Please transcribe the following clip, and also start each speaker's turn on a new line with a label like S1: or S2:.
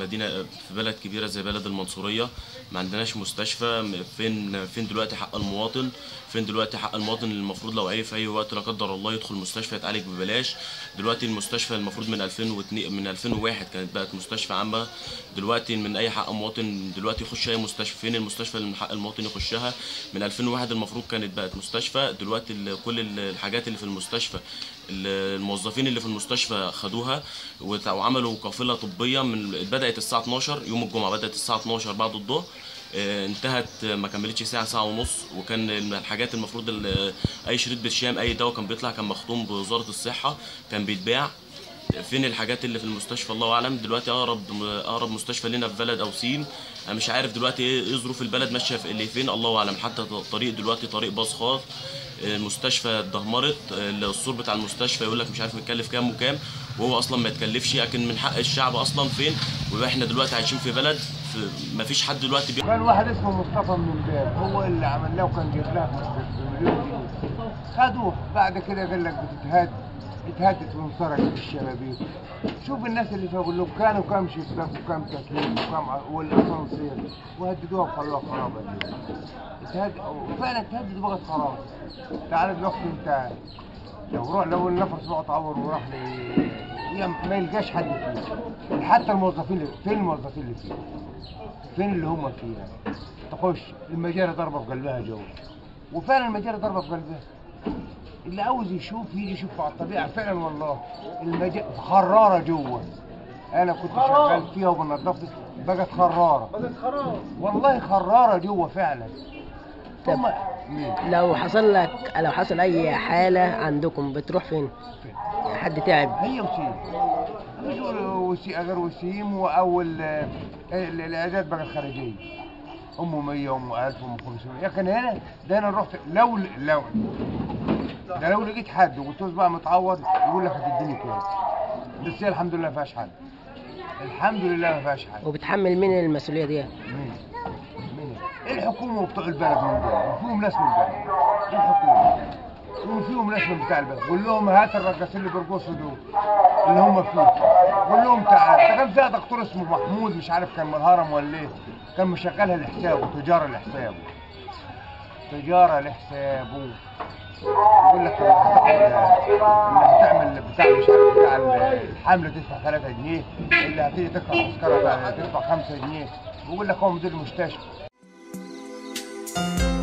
S1: مدينه في بلد كبيره زي بلد المنصوريه ما عندناش مستشفى م- فين فين دلوقتي حق المواطن فين دلوقتي حق المواطن اللي المفروض لو عيه في اي وقت لا قدر الله يدخل مستشفى يتعالج ببلاش دلوقتي المستشفى المفروض من 2002 من 2001 كانت بقت مستشفى عامه دلوقتي من اي حق مواطن دلوقتي يخش اي مستشفى فين المستشفى اللي من حق المواطن يخشها من 2001 المفروض كانت بقت مستشفى دلوقتي ال- كل ال- الحاجات اللي في المستشفى ال- الموظفين اللي في المستشفى خدوها وت- وعملوا قافله طبيه من بدات الساعه 12 يوم الجمعه بدات الساعه 12 بعد الظهر آه، انتهت آه، ما كملتش ساعه ساعه ونص وكان من الحاجات المفروض ال- اي شريط برشام اي دواء كان بيطلع كان مختوم بوزاره الصحه كان بيتباع فين الحاجات اللي في المستشفى الله اعلم دلوقتي اقرب اقرب مستشفى لنا في بلد او سين انا مش عارف دلوقتي ايه إيه ظروف البلد ماشيه في اللي فين الله اعلم حتى الطريق دلوقتي طريق باص خاص المستشفى اتدمرت السور بتاع المستشفى يقول لك مش عارف متكلف كام وكام وهو اصلا ما يتكلفش لكن من حق الشعب اصلا فين واحنا دلوقتي عايشين في بلد ما فيش حد دلوقتي بي...
S2: كان واحد اسمه مصطفى من الباب هو اللي عمل له وكان جايب لها بمليون جنيه خدوه بعد كده قال لك بتتهد اتهدت وانسرقت الشبابيك شوف الناس اللي فيها بقول لهم كانوا كام شباك وكام تكييف وكام ع- والاسانسير وهددوها وخلوها خرابه اتهد وفعلا اتهدت وبقت خرابه تعال دلوقتي انت لو روح لو النفر بقى اتعور وراح ل- هي ما يلقاش حد فيه حتى الموظفين اللي فين الموظفين اللي فيه فين اللي هم فيها تخش المجاري ضربه في قلبها جوا وفعلا المجاري ضربه في قلبها اللي عاوز يشوف يجي يشوف على الطبيعه فعلا والله المجاري خراره جوا انا كنت شغال فيها وبنضفها بقت خراره بقت خراره والله خراره جوا فعلا
S3: طب.
S2: هم مين؟
S3: لو حصل لك لو حصل اي حاله عندكم بتروح فين يعني حد تعب
S2: هي وسيم مش وسي غير وسيم واول آه، ال- الاعداد بقى الخارجيه ام 100 ام 1000 ام 500 لكن هنا ده انا رحت لو لو ده لو لقيت حد وقلت له بقى متعوض يقول لك هتديني كام بس هي الحمد لله ما فيهاش حد الحمد لله ما فيهاش حد
S3: وبتحمل مين المسؤوليه دي
S2: مين؟ مين؟ الحكومه وبتوع البلد من دول وفيهم ناس من البلد الحكومه وفيهم ناس من بتاع البلد قول لهم هات الرقاصين اللي بيرقصوا دول اللي هم فيه قول لهم تعال ده كان فيها دكتور اسمه محمود مش عارف كان من الهرم ولا ايه كان مشغلها لحسابه تجاره لحسابه تجاره لحسابه يقول لك اللي هتاخد- اللي هتعمل بتاع مش عارف بتاع الحمل تدفع 3 جنيه اللي هتيجي تدفع تذكره تدفع 5 جنيه بيقول لك هو مدير المستشفى